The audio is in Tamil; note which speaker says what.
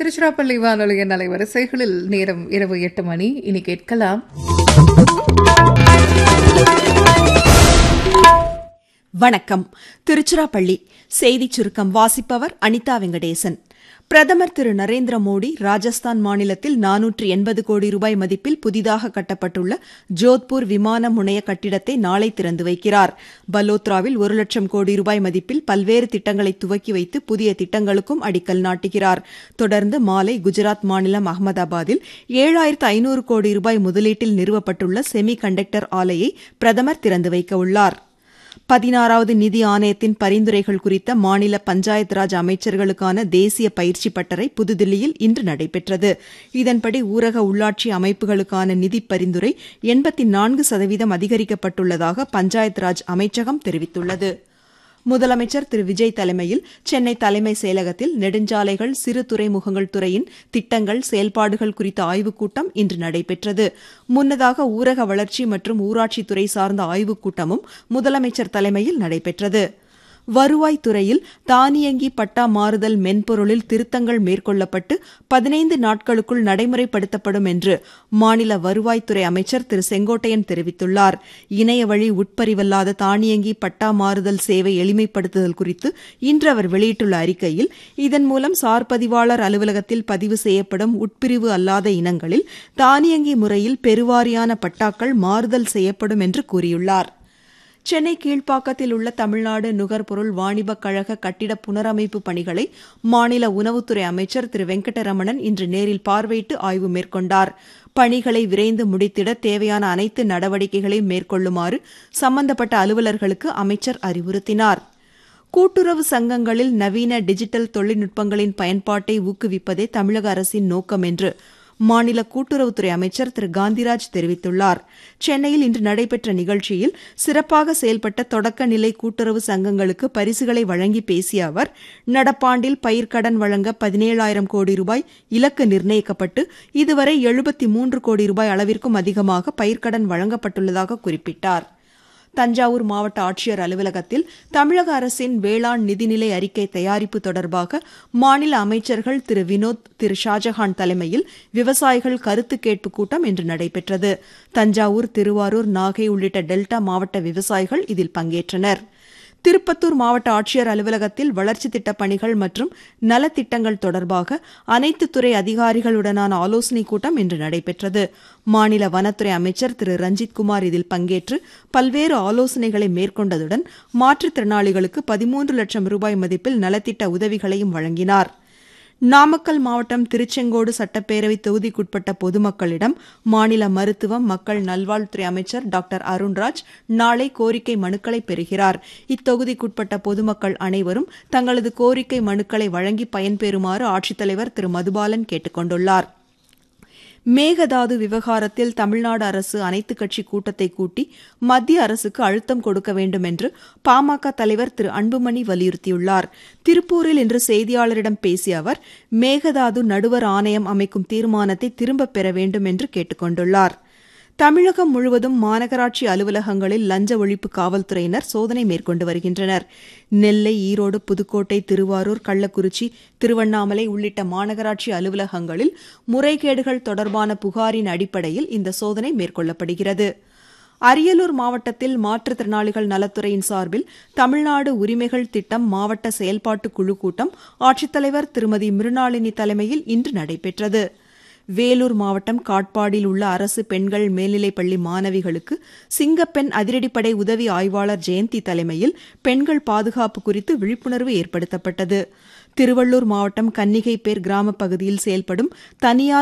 Speaker 1: திருச்சிராப்பள்ளி வானொலியின் அலைவரிசைகளில் நேரம் இரவு எட்டு மணி இனி கேட்கலாம்
Speaker 2: வணக்கம் திருச்சிராப்பள்ளி செய்திச் சுருக்கம் வாசிப்பவர் அனிதா வெங்கடேசன் பிரதமர் திரு நரேந்திர மோடி ராஜஸ்தான் மாநிலத்தில் நானூற்று எண்பது கோடி ரூபாய் மதிப்பில் புதிதாக கட்டப்பட்டுள்ள ஜோத்பூர் விமான முனைய கட்டிடத்தை நாளை திறந்து வைக்கிறார் பலோத்ராவில் ஒரு லட்சம் கோடி ரூபாய் மதிப்பில் பல்வேறு திட்டங்களை துவக்கி வைத்து புதிய திட்டங்களுக்கும் அடிக்கல் நாட்டுகிறார் தொடர்ந்து மாலை குஜராத் மாநிலம் அகமதாபாத்தில் ஏழாயிரத்து ஐநூறு கோடி ரூபாய் முதலீட்டில் நிறுவப்பட்டுள்ள செமி கண்டக்டர் ஆலையை பிரதமர் திறந்து வைக்க உள்ளார் பதினாறாவது நிதி ஆணையத்தின் பரிந்துரைகள் குறித்த மாநில பஞ்சாயத் ராஜ் அமைச்சர்களுக்கான தேசிய பயிற்சி பட்டறை புதுதில்லியில் இன்று நடைபெற்றது இதன்படி ஊரக உள்ளாட்சி அமைப்புகளுக்கான நிதி பரிந்துரை எண்பத்தி நான்கு சதவீதம் அதிகரிக்கப்பட்டுள்ளதாக பஞ்சாயத் ராஜ் அமைச்சகம் தெரிவித்துள்ளது முதலமைச்சர் திரு விஜய் தலைமையில் சென்னை தலைமை செயலகத்தில் நெடுஞ்சாலைகள் சிறு துறைமுகங்கள் துறையின் திட்டங்கள் செயல்பாடுகள் குறித்த ஆய்வுக் கூட்டம் இன்று நடைபெற்றது முன்னதாக ஊரக வளர்ச்சி மற்றும் ஊராட்சித்துறை சார்ந்த ஆய்வுக் கூட்டமும் முதலமைச்சர் தலைமையில் நடைபெற்றது வருவாய் துறையில் தானியங்கி பட்டா மாறுதல் மென்பொருளில் திருத்தங்கள் மேற்கொள்ளப்பட்டு பதினைந்து நாட்களுக்குள் நடைமுறைப்படுத்தப்படும் என்று மாநில வருவாய்த்துறை அமைச்சர் திரு செங்கோட்டையன் தெரிவித்துள்ளார் இணைய வழி உட்பரிவல்லாத தானியங்கி பட்டா மாறுதல் சேவை எளிமைப்படுத்துதல் குறித்து இன்று அவர் வெளியிட்டுள்ள அறிக்கையில் இதன் மூலம் சார் பதிவாளர் அலுவலகத்தில் பதிவு செய்யப்படும் உட்பிரிவு அல்லாத இனங்களில் தானியங்கி முறையில் பெருவாரியான பட்டாக்கள் மாறுதல் செய்யப்படும் என்று கூறியுள்ளார் சென்னை கீழ்ப்பாக்கத்தில் உள்ள தமிழ்நாடு நுகர்பொருள் வாணிபக் கழக கட்டிட புனரமைப்பு பணிகளை மாநில உணவுத்துறை அமைச்சர் திரு வெங்கடரமணன் இன்று நேரில் பார்வையிட்டு ஆய்வு மேற்கொண்டார் பணிகளை விரைந்து முடித்திட தேவையான அனைத்து நடவடிக்கைகளையும் மேற்கொள்ளுமாறு சம்பந்தப்பட்ட அலுவலர்களுக்கு அமைச்சர் அறிவுறுத்தினார் கூட்டுறவு சங்கங்களில் நவீன டிஜிட்டல் தொழில்நுட்பங்களின் பயன்பாட்டை ஊக்குவிப்பதே தமிழக அரசின் நோக்கம் என்று மாநில கூட்டுறவுத்துறை அமைச்சர் திரு காந்திராஜ் தெரிவித்துள்ளார் சென்னையில் இன்று நடைபெற்ற நிகழ்ச்சியில் சிறப்பாக செயல்பட்ட தொடக்க நிலை கூட்டுறவு சங்கங்களுக்கு பரிசுகளை வழங்கி பேசிய அவர் நடப்பாண்டில் பயிர்க்கடன் வழங்க பதினேழாயிரம் கோடி ரூபாய் இலக்கு நிர்ணயிக்கப்பட்டு இதுவரை எழுபத்தி மூன்று கோடி ரூபாய் அளவிற்கும் அதிகமாக பயிர்க்கடன் வழங்கப்பட்டுள்ளதாக குறிப்பிட்டார் தஞ்சாவூர் மாவட்ட ஆட்சியர் அலுவலகத்தில் தமிழக அரசின் வேளாண் நிதிநிலை அறிக்கை தயாரிப்பு தொடர்பாக மாநில அமைச்சர்கள் திரு வினோத் திரு ஷாஜஹான் தலைமையில் விவசாயிகள் கருத்து கேட்பு கூட்டம் இன்று நடைபெற்றது தஞ்சாவூர் திருவாரூர் நாகை உள்ளிட்ட டெல்டா மாவட்ட விவசாயிகள் இதில் பங்கேற்றனா் திருப்பத்தூர் மாவட்ட ஆட்சியர் அலுவலகத்தில் வளர்ச்சித் திட்டப் பணிகள் மற்றும் நலத்திட்டங்கள் தொடர்பாக அனைத்து துறை அதிகாரிகளுடனான ஆலோசனைக் கூட்டம் இன்று நடைபெற்றது மாநில வனத்துறை அமைச்சர் திரு ரஞ்சித்குமார் இதில் பங்கேற்று பல்வேறு ஆலோசனைகளை மேற்கொண்டதுடன் மாற்றுத்திறனாளிகளுக்கு பதிமூன்று லட்சம் ரூபாய் மதிப்பில் நலத்திட்ட உதவிகளையும் வழங்கினார் நாமக்கல் மாவட்டம் திருச்செங்கோடு சட்டப்பேரவை தொகுதிக்குட்பட்ட பொதுமக்களிடம் மாநில மருத்துவம் மக்கள் நல்வாழ்வுத்துறை அமைச்சர் டாக்டர் அருண்ராஜ் நாளை கோரிக்கை மனுக்களை பெறுகிறார் இத்தொகுதிக்குட்பட்ட பொதுமக்கள் அனைவரும் தங்களது கோரிக்கை மனுக்களை வழங்கி பயன்பெறுமாறு ஆட்சித்தலைவர் திரு மதுபாலன் கேட்டுக் கொண்டுள்ளார் மேகதாது விவகாரத்தில் தமிழ்நாடு அரசு அனைத்துக் கட்சி கூட்டத்தை கூட்டி மத்திய அரசுக்கு அழுத்தம் கொடுக்க வேண்டும் என்று பாமக தலைவர் திரு அன்புமணி வலியுறுத்தியுள்ளார் திருப்பூரில் இன்று செய்தியாளரிடம் பேசிய அவர் மேகதாது நடுவர் ஆணையம் அமைக்கும் தீர்மானத்தை திரும்பப் பெற வேண்டும் என்று கேட்டுக் கொண்டுள்ளார் தமிழகம் முழுவதும் மாநகராட்சி அலுவலகங்களில் லஞ்ச ஒழிப்பு காவல்துறையினர் சோதனை மேற்கொண்டு வருகின்றனர் நெல்லை ஈரோடு புதுக்கோட்டை திருவாரூர் கள்ளக்குறிச்சி திருவண்ணாமலை உள்ளிட்ட மாநகராட்சி அலுவலகங்களில் முறைகேடுகள் தொடர்பான புகாரின் அடிப்படையில் இந்த சோதனை மேற்கொள்ளப்படுகிறது அரியலூர் மாவட்டத்தில் மாற்றுத்திறனாளிகள் நலத்துறையின் சார்பில் தமிழ்நாடு உரிமைகள் திட்டம் மாவட்ட செயல்பாட்டு குழு கூட்டம் ஆட்சித்தலைவர் திருமதி மிருணாளினி தலைமையில் இன்று நடைபெற்றது வேலூர் மாவட்டம் காட்பாடியில் உள்ள அரசு பெண்கள் மேல்நிலைப்பள்ளி மாணவிகளுக்கு சிங்கப்பெண் அதிரடிப்படை உதவி ஆய்வாளர் ஜெயந்தி தலைமையில் பெண்கள் பாதுகாப்பு குறித்து விழிப்புணர்வு ஏற்படுத்தப்பட்டது திருவள்ளூர் மாவட்டம் கன்னிகைப்பேர் கிராமப் பகுதியில் செயல்படும் தனியார்